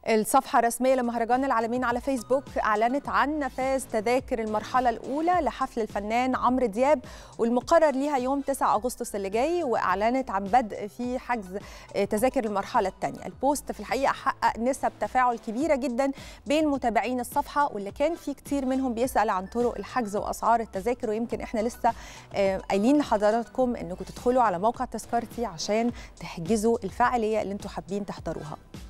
الصفحة الرسمية لمهرجان العالمين على فيسبوك أعلنت عن نفاذ تذاكر المرحلة الأولى لحفل الفنان عمرو دياب والمقرر ليها يوم 9 أغسطس اللي جاي وأعلنت عن بدء في حجز تذاكر المرحلة الثانية البوست في الحقيقة حقق نسب تفاعل كبيرة جدا بين متابعين الصفحة واللي كان في كتير منهم بيسأل عن طرق الحجز وأسعار التذاكر ويمكن إحنا لسه قايلين لحضراتكم إنكم تدخلوا على موقع تذكرتي عشان تحجزوا الفعالية اللي انتم حابين تحضروها